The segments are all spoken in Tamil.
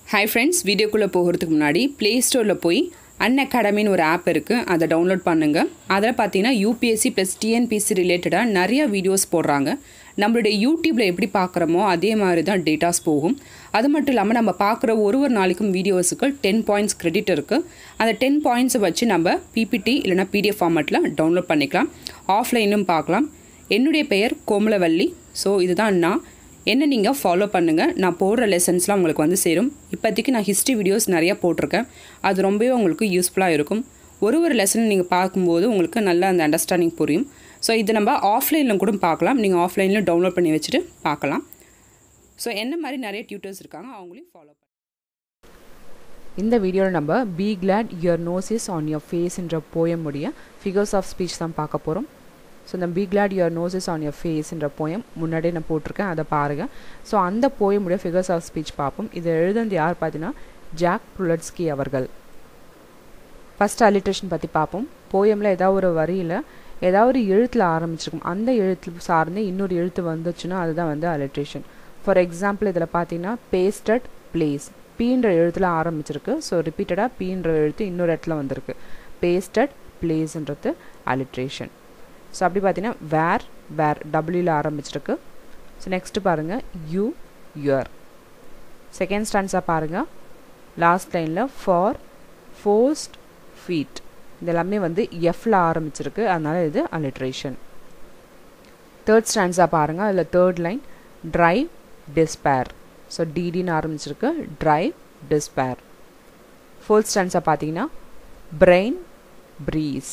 ஹாய் ஃப்ரெண்ட்ஸ் வீடியோக்குள்ளே போகிறதுக்கு முன்னாடி ப்ளே ஸ்டோரில் போய் அன் அகாடமின்னு ஒரு ஆப் இருக்குது அதை டவுன்லோட் பண்ணுங்கள் அதில் பார்த்தீங்கன்னா யூபிஎஸ்சி ப்ளஸ் டிஎன்பிசி ரிலேட்டடாக நிறைய வீடியோஸ் போடுறாங்க நம்மளுடைய யூடியூப்பில் எப்படி பார்க்குறோமோ அதே மாதிரி தான் டேட்டாஸ் போகும் அது மட்டும் இல்லாமல் நம்ம பார்க்குற ஒரு ஒரு நாளைக்கும் வீடியோஸுக்கு டென் பாயிண்ட்ஸ் கிரெடிட் இருக்குது அந்த டென் பாயிண்ட்ஸை வச்சு நம்ம பிபிடி இல்லைனா பிடிஎஃப் ஃபார்மேட்டில் டவுன்லோட் பண்ணிக்கலாம் ஆஃப்லைனும் பார்க்கலாம் என்னுடைய பெயர் கோமலவல்லி ஸோ இதுதான் நான் என்ன நீங்கள் ஃபாலோ பண்ணுங்கள் நான் போடுற லெசன்ஸ்லாம் உங்களுக்கு வந்து சேரும் இப்போதைக்கு நான் ஹிஸ்ட்ரி வீடியோஸ் நிறையா போட்டிருக்கேன் அது ரொம்பவே உங்களுக்கு யூஸ்ஃபுல்லாக இருக்கும் ஒரு ஒரு லெசன் நீங்கள் பார்க்கும்போது உங்களுக்கு நல்ல அந்த அண்டர்ஸ்டாண்டிங் புரியும் ஸோ இது நம்ம ஆஃப்லைனில் கூட பார்க்கலாம் நீங்கள் ஆஃப்லைனில் டவுன்லோட் பண்ணி வச்சுட்டு பார்க்கலாம் ஸோ என்ன மாதிரி நிறைய டியூட்டர்ஸ் இருக்காங்க அவங்களையும் ஃபாலோ இந்த வீடியோவில் நம்ம be glad your noses on your ஃபேஸ்ன்ற போயமுடைய ஃபிகர்ஸ் ஆஃப் ஸ்பீச் தான் பார்க்க போகிறோம் ஸோ இந்த be glad your noses on your ஃபேஸ்ன்ற போயம் முன்னாடியே நான் போட்டிருக்கேன் அதை பாருங்கள் ஸோ அந்த போயமுடைய ஃபிகர்ஸ் ஆஃப் ஸ்பீச் பார்ப்போம் இதை எழுதுனது யார் பார்த்தீங்கன்னா ஜாக் புலட்ஸ்கி அவர்கள் ஃபஸ்ட் அலிட்ரேஷன் பற்றி பார்ப்போம் போயமில் ஏதாவது ஒரு வரியில் ஏதாவது ஒரு எழுத்தில் ஆரம்பிச்சிருக்கும் அந்த எழுத்து சார்ந்து இன்னொரு எழுத்து வந்துச்சுன்னா அதுதான் வந்து அலிட்ரேஷன் ஃபார் எக்ஸாம்பிள் இதில் பார்த்தீங்கன்னா பேஸ்டட் பிளேஸ் பீன்ற எழுத்தில் ஆரம்பிச்சிருக்கு ஸோ ரிப்பீட்டடாக பீன்ற எழுத்து இன்னொரு இடத்துல வந்திருக்கு பேஸ்டட் பிளேஸ்ன்றது அலிட்ரேஷன் ஸோ அப்படி பார்த்தீங்கன்னா வேர் வேர் டபிள்யூவில் ஆரம்பிச்சிருக்கு ஸோ நெக்ஸ்ட்டு பாருங்கள் யூ யுவர் செகண்ட் ஸ்டான்ஸாக பாருங்கள் லாஸ்ட் லைனில் ஃபார் ஃபோஸ்ட் ஃபீட் இது எல்லாமே வந்து எஃப்ல ஆரம்பிச்சிருக்கு அதனால் இது அலிட்ரேஷன் தேர்ட் ஸ்டான்ஸாக பாருங்கள் அதில் third line drive despair so டிடின்னு ஆரம்பிச்சிருக்கு ட்ரைவ் டிஸ்பேர் ஃபோர்த் ஸ்டான்ஸாக பார்த்தீங்கன்னா பிரெயின் ப்ரீஸ்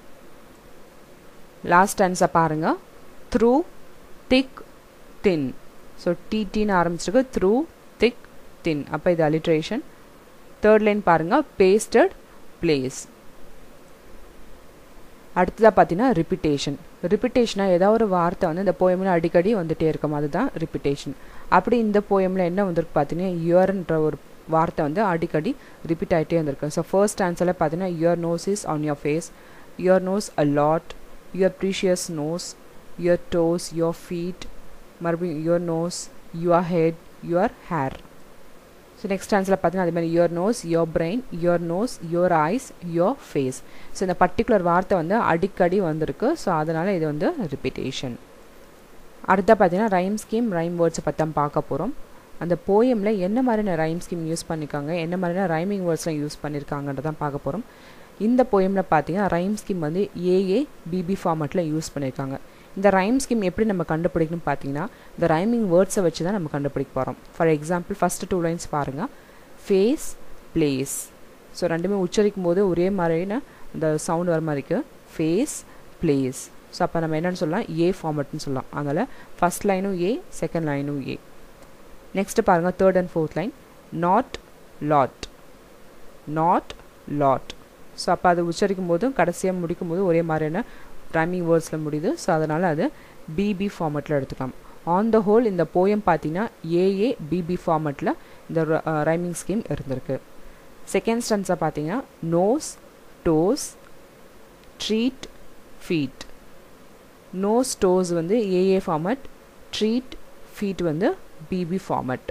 லாஸ்ட் டென்ஸை பாருங்கள் த்ரூ திக் தின் ஸோ டிடின்னு ஆரம்பிச்சிருக்கு த்ரூ திக் தின் அப்போ இது அலிட்ரேஷன் தேர்ட் லைன் பாருங்கள் பேஸ்டட் பிளேஸ் அடுத்ததாக பார்த்தீங்கன்னா ரிப்பிட்டேஷன் ரிப்பிட்டேஷனாக ஏதாவது ஒரு வார்த்தை வந்து இந்த போயமில் அடிக்கடி வந்துகிட்டே இருக்கும் அதுதான் ரிப்பிட்டேஷன் அப்படி இந்த போயமில் என்ன வந்திருக்கு பார்த்தீங்கன்னா இயர்ன்ற ஒரு வார்த்தை வந்து அடிக்கடி ரிப்பீட் ஆகிட்டே வந்திருக்கு ஸோ ஃபர்ஸ்ட் ஆன்சரில் பார்த்தீங்கன்னா your nose is on your face your nose a lot your precious nose, your toes, your feet, மறுபடியும் your nose, your head, your hair. So next ஆன்சரில் பார்த்தீங்கன்னா அதே மாதிரி your nose your brain your nose your eyes your face so இந்த பர்டிகுலர் வார்த்தை வந்து அடிக்கடி வந்திருக்கு ஸோ அதனால் இது வந்து ரிப்பீட்டேஷன் அடுத்த பார்த்தீங்கன்னா ரைம் ஸ்கீம் ரைம் வேர்ட்ஸை பற்றி தான் பார்க்க போகிறோம் அந்த போயமில் என்ன மாதிரியான ரைம் ஸ்கீம் யூஸ் பண்ணியிருக்காங்க என்ன மாதிரியான ரைமிங் வேர்ட்ஸ்லாம் யூஸ் பண்ணியிருக்காங்கன்றதான் பார்க்க போகிறோம் இந்த போயமில் பார்த்தீங்கன்னா ரைம் ஸ்கீம் வந்து ஏஏ பிபி ஃபார்மேட்டில் யூஸ் பண்ணியிருக்காங்க இந்த ரைம் ஸ்கீம் எப்படி நம்ம கண்டுபிடிக்கணும்னு பார்த்தீங்கன்னா இந்த ரைமிங் வேர்ட்ஸை வச்சு தான் நம்ம கண்டுபிடிக்க போகிறோம் for example first two lines பாருங்கள் ஃபேஸ் பிளேஸ் ஸோ ரெண்டுமே உச்சரிக்கும் போது ஒரே மாதிரியான இந்த சவுண்ட் வர மாதிரி இருக்குது ஃபேஸ் பிளேஸ் ஸோ அப்போ நம்ம என்னென்னு சொல்லலாம் ஏ ஃபார்மேட்னு சொல்லலாம் அதனால் ஃபஸ்ட் லைனும் ஏ செகண்ட் லைனும் ஏ நெக்ஸ்ட்டு பாருங்கள் third and fourth line not lot not lot so அப்போ அது உச்சரிக்கும் போதும் கடைசியாக முடிக்கும் போது ஒரே மாதிரியான ரைமிங் வேர்ட்ஸில் முடியுது ஸோ அதனால் அது பிபி ஃபார்மெட்டில் எடுத்துக்கலாம் ஆன் த ஹோல் இந்த போயம் பார்த்தீங்கன்னா ஏஏ பிபி ஃபார்மெட்டில் இந்த ரைமிங் ஸ்கீம் இருந்திருக்கு செகண்ட் ஸ்டன்ஸை பார்த்தீங்கன்னா nose toes treat feet nose toes வந்து ஏஏ ஃபார்மட் ட்ரீட் ஃபீட் வந்து பிபி ஃபார்மட்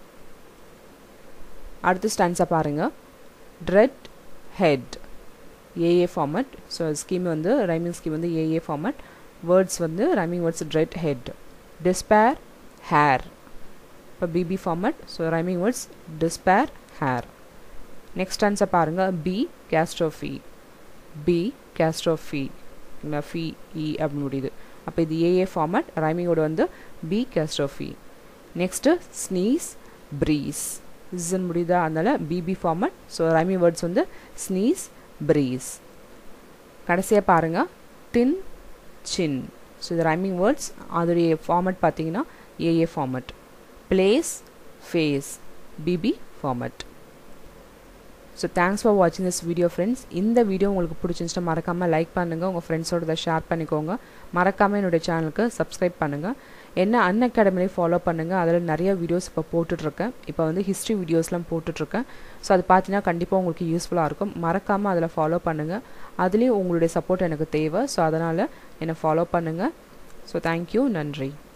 அடுத்த ஸ்டன்ஸை பாருங்கள் tread head A A format so scheme வந்து ரைமிங் ஸ்கீம் வந்து ஏஏ ஃபார்மட் வேர்ட்ஸ் வந்து rhyming words tread head despair hair இப்போ B B format so rhyming words despair hair next answer பாருங்கள் பி கேஸ்ட்ரோஃபி பி கேஸ்ட்ரோஃபி ஃபி இ அப்படின்னு முடியுது அப்போ இது ஏஏ ஃபார்மட் ரைமிங்கோட வந்து be catastrophe next sneeze breeze இஸ்ன்னு முடியுதா அதனால் B B format so rhyming words வந்து ஸ்னீஸ் ப்ரீஸ் கடைசியாக பாருங்கள் டின் சின் ஸோ இது ரைமிங் வேர்ட்ஸ் அதோடைய ஃபார்மட் பார்த்தீங்கன்னா A A format place face B B format so thanks for வாட்சிங் திஸ் வீடியோ ஃப்ரெண்ட்ஸ் இந்த வீடியோ உங்களுக்கு பிடிச்சிருந்துச்சுன்னா மறக்காமல் லைக் பண்ணுங்கள் உங்கள் ஃப்ரெண்ட்ஸோட இதை ஷேர் பண்ணிக்கோங்க மறக்காமல் என்னுடைய சேனலுக்கு சப்ஸ்கிரைப் பண்ணுங்கள் என்ன அன் அகாடமிலே ஃபாலோ பண்ணுங்கள் அதில் நிறைய வீடியோஸ் இப்போ போட்டுட்ருக்கேன் இப்போ வந்து ஹிஸ்ட்ரி வீடியோஸ்லாம் போட்டுட்ருக்கேன் ஸோ அது பார்த்தீங்கன்னா கண்டிப்பாக உங்களுக்கு யூஸ்ஃபுல்லாக இருக்கும் மறக்காமல் அதில் ஃபாலோ பண்ணுங்கள் அதுலேயும் உங்களுடைய சப்போர்ட் எனக்கு தேவை ஸோ அதனால் என்னை ஃபாலோ பண்ணுங்கள் ஸோ தேங்க்யூ நன்றி